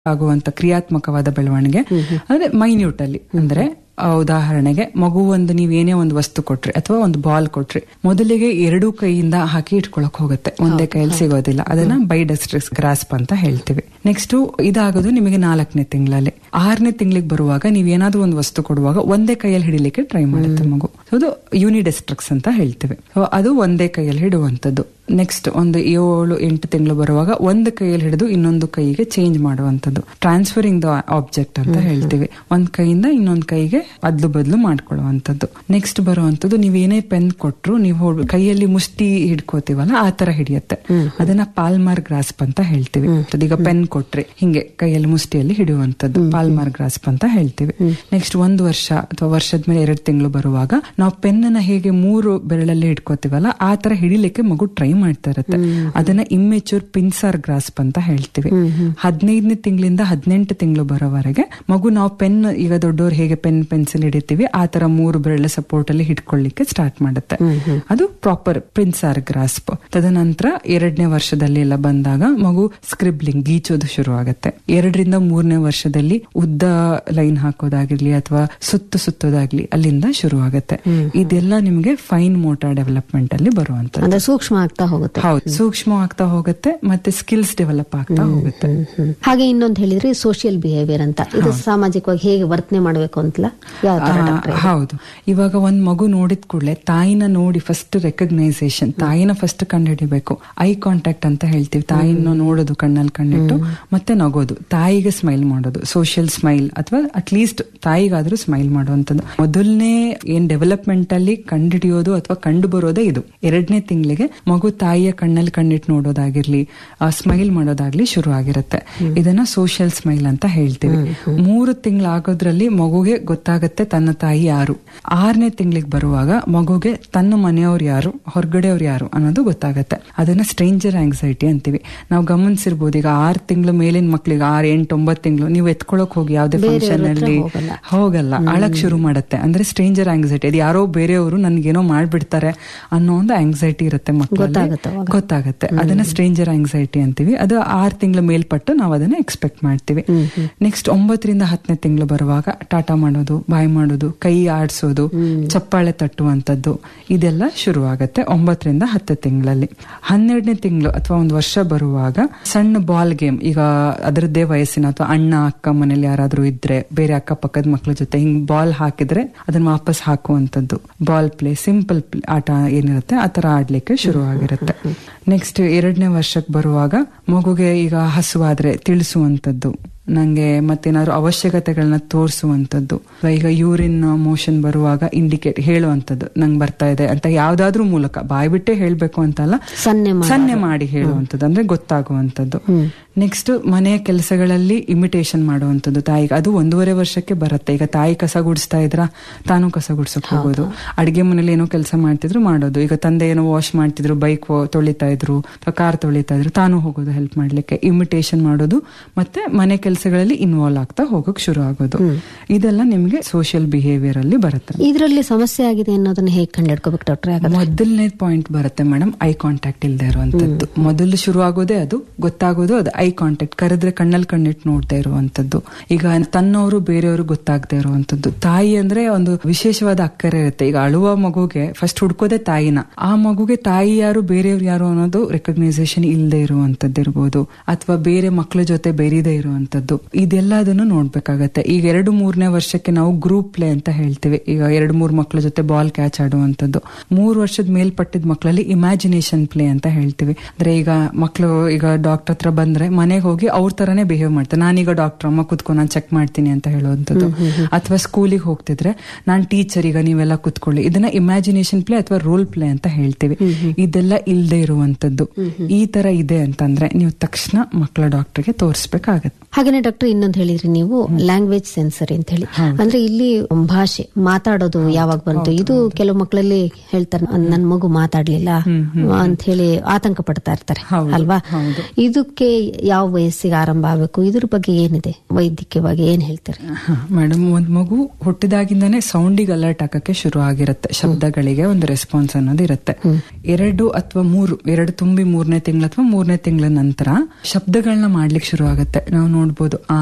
ಆಗುವಂತ ಕ್ರಿಯಾತ್ಮಕವಾದ ಬೆಳವಣಿಗೆ ಅಂದ್ರೆ ಮೈನ್ಯೂಟ್ ಅಲ್ಲಿ ಅಂದ್ರೆ ಆ, ಉದಾಹರಣೆಗೆ ಮಗು ಒಂದು ನೀವ್ ಏನೇ ಒಂದು ವಸ್ತು ಕೊಟ್ರಿ ಅಥವಾ ಒಂದು ಬಾಲ್ ಕೊಟ್ರಿ ಮೊದಲಿಗೆ ಎರಡೂ ಕೈಯಿಂದ ಹಾಕಿ ಇಟ್ಕೊಳಕ್ ಹೋಗುತ್ತೆ ಒಂದೇ ಕೈಯಲ್ಲಿ ಸಿಗೋದಿಲ್ಲ ಅದನ್ನ ಬೈಡಸ್ಟ್ರಿಕ್ಸ್ ಗ್ರಾಸ್ಪ್ ಅಂತ ಹೇಳ್ತೀವಿ ನೆಕ್ಸ್ಟ್ ಇದಾಗೋದು ನಿಮಗೆ ನಾಲ್ಕನೇ ತಿಂಗಳಲ್ಲಿ ಆರನೇ ತಿಂಗಳಿಗೆ ಬರುವಾಗ ನೀವ್ ಏನಾದ್ರೂ ಒಂದು ವಸ್ತು ಕೊಡುವಾಗ ಒಂದೇ ಕೈಯಲ್ಲಿ ಹಿಡಿಲಿಕ್ಕೆ ಟ್ರೈ ಮಾಡುತ್ತೆ ಮಗು So, ಅದು ಯೂನಿಡೆಸ್ಟ್ರಿಕ್ಸ್ ಅಂತ ಹೇಳ್ತೀವಿ So, ಅದು ಒಂದೇ ಕೈಯಲ್ಲಿ ಹಿಡುವಂತದ್ದು ನೆಕ್ಸ್ಟ್ ಒಂದು ಏಳು ಎಂಟು ತಿಂಗಳು ಬರುವಾಗ ಒಂದು ಕೈಯಲ್ಲಿ ಹಿಡಿದು ಇನ್ನೊಂದು ಕೈಗೆ ಚೇಂಜ್ ಮಾಡುವಂತದ್ದು ಟ್ರಾನ್ಸ್ಫರಿಂಗ್ ದ ಆಬ್ಜೆಕ್ಟ್ ಅಂತ ಹೇಳ್ತೀವಿ ಒಂದ್ ಕೈಯಿಂದ ಇನ್ನೊಂದ್ ಕೈಗೆ ಅದ್ಲು ಬದ್ಲು ಮಾಡ್ಕೊಳ್ಳುವಂತದ್ದು ನೆಕ್ಸ್ಟ್ ಬರುವಂತದ್ದು ನೀವೇನೇ ಪೆನ್ ಕೊಟ್ರು ನೀವು ಕೈಯಲ್ಲಿ ಮುಷ್ಟಿ ಹಿಡ್ಕೋತೀವಲ್ಲ ಆ ತರ ಹಿಡಿಯುತ್ತೆ ಅದನ್ನ ಪಾಲ್ಮಾರ್ ಗ್ರಾಸ್ಪ್ ಅಂತ ಹೇಳ್ತೀವಿ ಈಗ ಪೆನ್ ಕೊಟ್ರಿ ಹಿಂಗೆ ಕೈಯಲ್ಲಿ ಮುಷ್ಟಿಯಲ್ಲಿ ಹಿಡಿಯುವಂತದ್ದು ಪಾಲ್ಮಾರ್ ಗ್ರಾಸ್ಪ್ ಅಂತ ಹೇಳ್ತೀವಿ ನೆಕ್ಸ್ಟ್ ಒಂದು ವರ್ಷ ಅಥವಾ ವರ್ಷದ ಮೇಲೆ ಎರಡು ತಿಂಗಳು ಬರುವಾಗ ನಾವು ಪೆನ್ ಅನ್ನ ಹೇಗೆ ಮೂರು ಬೆರಳಲ್ಲಿ ಹಿಡ್ಕೋತೀವಲ್ಲ ಆ ತರ ಹಿಡಿಲಿಕ್ಕೆ ಮಗು ಟ್ರೈ ಮಾಡ್ತಾ ಇರುತ್ತೆ ಅದನ್ನ ಇಮ್ಮೆಚೂರ್ ಪಿನ್ಸಾರ್ ಗ್ರಾಸ್ಪ್ ಅಂತ ಹೇಳ್ತೀವಿ ಹದಿನೈದನೇ ತಿಂಗಳಿಂದ ಹದಿನೆಂಟು ತಿಂಗಳು ಬರೋವರೆಗೆ ಮಗು ನಾವು ಪೆನ್ ಈಗ ದೊಡ್ಡವ್ರು ಹೇಗೆ ಪೆನ್ ಪೆನ್ಸಿಲ್ ಹಿಡಿತೀವಿ ಆ ತರ ಮೂರು ಬೆರಳ ಸಪೋರ್ಟ್ ಅಲ್ಲಿ ಹಿಡ್ಕೊಳ್ಳಿಕ್ಕೆ ಸ್ಟಾರ್ಟ್ ಮಾಡುತ್ತೆ ಅದು ಪ್ರಾಪರ್ ಪಿನ್ಸಾರ್ ಗ್ರಾಸ್ಪ್ ತದನಂತರ ಎರಡನೇ ವರ್ಷದಲ್ಲಿ ಎಲ್ಲ ಬಂದಾಗ ಮಗು ಸ್ಕ್ರಿಬ್ಲಿಂಗ್ ಗೀಚೋದು ಶುರು ಆಗುತ್ತೆ ಎರಡರಿಂದ ಮೂರನೇ ವರ್ಷದಲ್ಲಿ ಉದ್ದ ಲೈನ್ ಹಾಕೋದಾಗಿರ್ಲಿ ಅಥವಾ ಸುತ್ತು ಸುತ್ತೋದಾಗ್ಲಿ ಅಲ್ಲಿಂದ ಶುರು ಆಗುತ್ತೆ ಇದೆಲ್ಲ ನಿಮಗೆ ಫೈನ್ ಮೋಟಾರ್ ಡೆವಲಪ್ಮೆಂಟ್ ಅಲ್ಲಿ ಬರುವಂತದ್ದು ಅಂದ್ರೆ ಸೂಕ್ಷ್ಮ ಆಗ್ತಾ ಹೋಗುತ್ತೆ ಹೌದು ಸೂಕ್ಷ್ಮ ಆಗ್ತಾ ಹೋಗುತ್ತೆ ಮತ್ತೆ ಸ್ಕಿಲ್ಸ್ ಡೆವಲಪ್ ಆಗ್ತಾ ಹೋಗುತ್ತೆ ಹಾಗೆ ಇನ್ನೊಂದು ಹೇಳಿದ್ರೆ ಸೋಷಿಯಲ್ ಬಿಹೇವಿಯರ್ ಅಂತ ಇದು ಸಾಮಾಜಿಕವಾಗಿ ಹೇಗೆ ವರ್ತನೆ ಮಾಡಬೇಕು ಅಂತಲ್ಲ ಯಾವ ತರ ಆ, ಡಾಕ್ಟ್ರೆ? ಹೌದು ಇವಾಗ ಒಂದ್ ಮಗು ನೋಡಿದ ಕೂಡಲೇ ತಾಯಿನ ನೋಡಿ ಫಸ್ಟ್ ರೆಕಗ್ನೈಸೇಷನ್ ತಾಯಿನ ಫಸ್ಟ್ ಕಂಡುಹಿಡಿಬೇಕು ಐ ಕಾಂಟ್ಯಾಕ್ಟ್ ಅಂತ ಹೇಳ್ತೀವಿ ತಾಯಿನ ನೋಡೋದು ಕಣ್ಣಲ್ಲಿ ಕಣ್ಣಿಟ್ಟು ಮತ್ತೆ ನಗೋದು ತಾಯಿಗೆ ಸ್ಮೈಲ್ ಮಾಡೋದು ಸೋಷಿಯಲ್ ಸ್ಮೈಲ್ ಅಥವಾ ಅಟ್ಲೀಸ್ಟ್ ತಾಯಿಗಾದ್ರೂ ಸ್ಮೈಲ್ ಮಾಡುವಂತದ್ದು ಮೊದಲನೇ ಏನ್ ಡೆವಲಪ್ಮೆಂಟ್ ಅಲ್ಲಿ ಕಂಡುಹಿಡಿಯೋದು ಅಥವಾ ಕಂಡು ಬರೋದೇ ಇದು ಎರಡನೇ ತಿಂಗಳಿಗೆ ಮಗು ತಾಯಿಯ ಕಣ್ಣಲ್ಲಿ ಕಣ್ಣಿಟ್ಟು ನೋಡೋದಾಗಿರ್ಲಿ ಸ್ಮೈಲ್ ಮಾಡೋದಾಗ್ಲಿ ಶುರು ಆಗಿರುತ್ತೆ ಇದನ್ನ ಸೋಷಿಯಲ್ ಸ್ಮೈಲ್ ಅಂತ ಹೇಳ್ತೀವಿ ಮೂರು ತಿಂಗಳಾಗೋದ್ರಲ್ಲಿ ಮಗುಗೆ ಗೊತ್ತಾಗತ್ತೆ ತನ್ನ ತಾಯಿ ಯಾರು ಆರನೇ ತಿಂಗಳಿಗೆ ಬರುವಾಗ ಮಗುಗೆ ತನ್ನ ಮನೆಯವ್ರು ಯಾರು ಹೊರಗಡೆಯವ್ರು ಯಾರು ಅನ್ನೋದು ಗೊತ್ತಾಗತ್ತೆ ಅದನ್ನ ಸ್ಟ್ರೇಂಜರ್ ಆಂಗ್ಸೈಟಿ ಅಂತೀವಿ ನಾವು ಗಮನಿಸಿರ್ಬೋದು ಈಗ ಆರ್ ತಿಂಗಳು ಮೇಲಿನ ಮಕ್ಳಿಗೆ ಆರ್ ಎಂಟು ಒಂಬತ್ತು ತಿಂಗಳು ನೀವು ಎತ್ಕೊಳಕ್ ಹೋಗಿ ಯಾವ್ದೇ ಫಂಕ್ಷನ್ ಅಲ್ಲಿ ಹೋಗಲ್ಲ. ಹೋಗಲ್ಲ ಅಳಕ್ ಶುರು ಮಾಡುತ್ತೆ ಅಂದ್ರೆ ಸ್ಟ್ರೇಂಜರ್ ಆಂಗ್ಸೈಟಿ ಅದು ಯಾರೋ ಬೇರೆಯವರು ನನ್ಗೇನೋ ಮಾಡ್ಬಿಡ್ತಾರೆ ಅನ್ನೋ ಒಂದು ಆಂಗ್ಸೈಟಿ ಇರುತ್ತೆ ಮಕ್ಕಳಲ್ಲಿ ಗೊತ್ತಾಗುತ್ತೆ ಅವಾಗ. ಗೊತ್ತಾಗುತ್ತೆ ಅದನ್ನ ಸ್ಟ್ರೇಂಜರ್ ಆಂಗ್ಸೈಟಿ ಅಂತೀವಿ ಅದು ಆರ್ ತಿಂಗಳ ಮೇಲ್ಪಟ್ಟು ನಾವು ಅದನ್ನ ಎಕ್ಸ್ಪೆಕ್ಟ್ ಮಾಡ್ತೀವಿ ನೆಕ್ಸ್ಟ್ ಒಂಬತ್ತರಿಂದ ಹತ್ತನೇ ತಿಂಗಳು ಬರುವಾಗ ಟಾಟಾ ಮಾಡೋದು ಬಾಯ್ ಮಾಡೋದು ಕೈ ಆಡಿಸೋದು ಚಪ್ಪಾಳೆ ತಟ್ಟುವಂಥದ್ದು ಇದೆಲ್ಲ ಶುರು ಆಗುತ್ತೆ ಒಂಬತ್ತರಿಂದ ಹತ್ತು ತಿಂಗಳಲ್ಲಿ ಹನ್ನೆರಡನೇ ತಿಂಗಳು ಅಥವಾ ಒಂದು ವರ್ಷ ಬರುವಾಗ ಸಣ್ಣ ಬಾಲ್ ಗೇಮ್ ಈಗ ಅದರದ್ದೇ ವಯಸ್ಸಿನ ಅಥವಾ ಅಣ್ಣ ಅಕ್ಕ ಮನೇಲಿ ಯಾರಾದ್ರೂ ಇದ್ರೆ ಬೇರೆ ಅಕ್ಕಪಕ್ಕದ ಮಕ್ಳ ಜೊತೆ ಹಿಂಗ್ ಬಾಲ್ ಹಾಕಿದ್ರೆ ಅದನ್ನ ವಾಪಸ್ ಹಾಕುವಂತದ್ದು ಬಾಲ್ ಪ್ಲೇ ಸಿಂಪಲ್ ಆಟ ಏನಿರುತ್ತೆ ಆ ತರ ಆಡ್ಲಿಕ್ಕೆ ಶುರು ಆಗಿರುತ್ತೆ ನೆಕ್ಸ್ಟ್ ಎರಡನೇ ವರ್ಷಕ್ಕೆ ಬರುವಾಗ ಮಗುಗೆ ಈಗ ಹಸುವಾದ್ರೆ ತಿಳಿಸುವಂತದ್ದು ನಂಗೆ ಮತ್ತೇನಾದ್ರು ಅವಶ್ಯಕತೆಗಳನ್ನ ತೋರಿಸುವಂತದ್ದು ಈಗ ಯೂರಿನ್ ಮೋಷನ್ ಬರುವಾಗ ಇಂಡಿಕೇಟ್ ಹೇಳುವಂತದ್ದು ನಂಗೆ ಬರ್ತಾ ಇದೆ ಅಂತ ಯಾವ್ದಾದ್ರೂ ಮೂಲಕ ಬಾಯ್ ಬಿಟ್ಟೆ ಹೇಳ್ಬೇಕು ಅಂತಲ್ಲ ಸನ್ನೆ ಮಾಡಿ ಸನ್ನೆ ಮಾಡಿ ಹೇಳುವಂಥದ್ದು ಅಂದ್ರೆ ಗೊತ್ತಾಗುವಂಥದ್ದು ನೆಕ್ಸ್ಟ್ ಮನೆಯ ಕೆಲಸಗಳಲ್ಲಿ ಇಮಿಟೇಷನ್ ಮಾಡುವಂಥದ್ದು ತಾಯಿಗೆ ಅದು ಒಂದೂವರೆ ವರ್ಷಕ್ಕೆ ಬರುತ್ತೆ ಈಗ ತಾಯಿ ಕಸ ಗುಡಿಸ್ತಾ ಇದ್ರ ತಾನು ಕಸ ಗುಡ್ಸಕ್ ಹೋಗೋದು ಅಡಿಗೆ ಮನೇಲಿ ಏನೋ ಕೆಲಸ ಮಾಡ್ತಿದ್ರು ಮಾಡೋದು ಈಗ ತಂದೆ ಏನೋ ವಾಶ್ ಮಾಡ್ತಿದ್ರು ಬೈಕ್ ತೊಳಿತಾ ಇದ್ರು ಅಥವಾ ಕಾರ್ ತೊಳಿತಾ ಇದ್ರು ತಾನು ಹೋಗೋದು ಹೆಲ್ಪ್ ಮಾಡ್ಲಿಕ್ಕೆ ಇಮಿಟೇಷನ್ ಮಾಡೋದು ಮತ್ತೆ ಮನೆ ಕೆಲಸಗಳಲ್ಲಿ ಇನ್ವಾಲ್ವ್ ಆಗ್ತಾ ಹೋಗಕ್ ಶುರು ಆಗೋದು ಇದೆಲ್ಲ ನಿಮ್ಗೆ ಸೋಷಿಯಲ್ ಬಿಹೇವಿಯರ್ ಅಲ್ಲಿ ಬರುತ್ತೆ ಇದರಲ್ಲಿ ಸಮಸ್ಯೆ ಆಗಿದೆ ಅನ್ನೋದನ್ನ ಹೇಗೆ ಕಂಡಿಡ್ಕೋಬೇಕು ಡಾಕ್ಟ್ರೆ ಹಾಗಾದ್ರೆ ಮೊದಲನೇ ಪಾಯಿಂಟ್ ಬರುತ್ತೆ ಮೇಡಮ್ ಐ ಕಾಂಟ್ಯಾಕ್ಟ್ ಇಲ್ಲದೆ ಇರುವಂತದ್ದು ಮೊದಲು ಶುರು ಆಗೋದೇ ಅದು ಗೊತ್ತಾಗೋದು ಅದು ಐ ಕಾಂಟ್ಯಾಕ್ಟ್ ಕರೆದ್ರೆ ಕಣ್ಣಲ್ಲಿ ಕಣ್ಣಿಟ್ಟು ನೋಡ್ತಾ ಇರುವಂತದ್ದು ಈಗ ತನ್ನವರು ಬೇರೆಯವರು ಗೊತ್ತಾಗದೆ ಇರುವಂತದ್ದು ತಾಯಿ ಅಂದ್ರೆ ಒಂದು ವಿಶೇಷವಾದ ಅಕ್ಕರೆ ಇರುತ್ತೆ ಈಗ ಅಳುವ ಮಗುಗೆ ಫಸ್ಟ್ ಹುಡ್ಕೋದೆ ತಾಯಿನ ಆ ಮಗುಗೆ ತಾಯಿ ಯಾರು ಬೇರೆಯವ್ರು ಯಾರು ಅನ್ನೋದು ರೆಕಗ್ನೈಸೇಷನ್ ಇಲ್ಲದೆ ಇರುವಂತದ್ದು ಇರ್ಬೋದು ಅಥವಾ ಬೇರೆ ಮಕ್ಕಳ ಜೊತೆ ಬೆರೀದೇ ಇರುವಂತದ್ದು ಇದೆಲ್ಲದನ್ನು ನೋಡ್ಬೇಕಾಗತ್ತೆ ಈಗ ಎರಡು ಮೂರನೇ ವರ್ಷಕ್ಕೆ ನಾವು ಗ್ರೂಪ್ ಪ್ಲೇ ಅಂತ ಹೇಳ್ತೀವಿ ಈಗ ಎರಡು ಮೂರು ಮಕ್ಕಳ ಜೊತೆ ಬಾಲ್ ಕ್ಯಾಚ್ ಆಡುವಂತದ್ದು ಮೂರು ವರ್ಷದ ಮೇಲ್ಪಟ್ಟಿದ ಮಕ್ಕಳಲ್ಲಿ ಇಮ್ಯಾಜಿನೇಷನ್ ಪ್ಲೇ ಅಂತ ಹೇಳ್ತೀವಿ ಅಂದ್ರೆ ಈಗ ಮಕ್ಕಳು ಈಗ ಡಾಕ್ಟರ್ ಹತ್ರ ಬಂದ್ರೆ ಮನೆಗೆ ಹೋಗಿ ಅವ್ರ ತರನೇ ಬಿಹೇವ್ ಮಾಡ್ತಾರೆ ನಾನೀಗ ಡಾಕ್ಟರ್ ಅಮ್ಮ ಕುತ್ಕೊ ನಾನು ಚೆಕ್ ಮಾಡ್ತೀನಿ ಅಂತ ಹೇಳುವಂಥದ್ದು ಅಥವಾ ಸ್ಕೂಲಿಗೆ ಹೋಗ್ತಿದ್ರೆ ನಾನ್ ಟೀಚರ್ ಈಗ ನೀವೆಲ್ಲ ಕುತ್ಕೊಳ್ಳಿ ಇದನ್ನ ಇಮ್ಯಾಜಿನೇಷನ್ ಪ್ಲೇ ಅಥವಾ ರೋಲ್ ಪ್ಲೇ ಅಂತ ಹೇಳ್ತೀವಿ ಇದೆಲ್ಲ ಇಲ್ಲದೆ ಇರುವಂತದ್ದು ಈ ತರ ಇದೆ ಅಂತಂದ್ರೆ ನೀವು ತಕ್ಷಣ ಮಕ್ಕಳ ಡಾಕ್ಟರ್ಗೆ ತೋರಿಸ್ಬೇಕಾಗತ್ತೆ ಹಾಗೇನೆ ಡಾಕ್ಟರ್ ಇನ್ನೊಂದು ಹೇಳಿದ್ರಿ ನೀವು ಲ್ಯಾಂಗ್ವೇಜ್ ಸೆನ್ಸರಿ ಅಂತ ಹೇಳಿ ಅಂದ್ರೆ ಇಲ್ಲಿ ಭಾಷೆ ಮಾತಾಡೋದು ಯಾವಾಗ ಬಂತು ಇದು ಕೆಲವು ಮಕ್ಕಳಲ್ಲಿ ಹೇಳ್ತಾರೆ ನನ್ ಮಗು ಮಾತಾಡ್ಲಿಲ್ಲ ಅಂತ ಹೇಳಿ ಆತಂಕ ಪಡ್ತಾ ಇರ್ತಾರೆ ಹೌದು, ಅಲ್ವಾ ಹೌದು. ಇದಕ್ಕೆ ಯಾವ ವಯಸ್ಸಿಗೆ ಆರಂಭ ಆಗಬೇಕು ಇದ್ರ ಬಗ್ಗೆ ಏನಿದೆ ವೈದ್ಯಕೀಯವಾಗಿ ಏನ್ ಹೇಳ್ತಾರೆ ಮೇಡಮ್ ಒಂದ್ ಮಗು ಹುಟ್ಟಿದಾಗಿಂದಾನೇ ಸೌಂಡಿಗೆ ಅಲರ್ಟ್ ಆಗಕ್ಕೆ ಶುರು ಆಗಿರುತ್ತೆ ಶಬ್ದಗಳಿಗೆ ಒಂದು ರೆಸ್ಪಾನ್ಸ್ ಅನ್ನೋದು ಇರುತ್ತೆ ಎರಡು ಅಥವಾ ಮೂರು ಎರಡು ತುಂಬಿ ಮೂರನೇ ತಿಂಗಳು ಅಥವಾ ಮೂರನೇ ತಿಂಗಳ ನಂತರ ಶಬ್ದಗಳನ್ನ ಮಾಡ್ಲಿಕ್ಕೆ ಶುರು ಆಗುತ್ತೆ ನಾವು ನೋಡ್ಬೋದು ಆ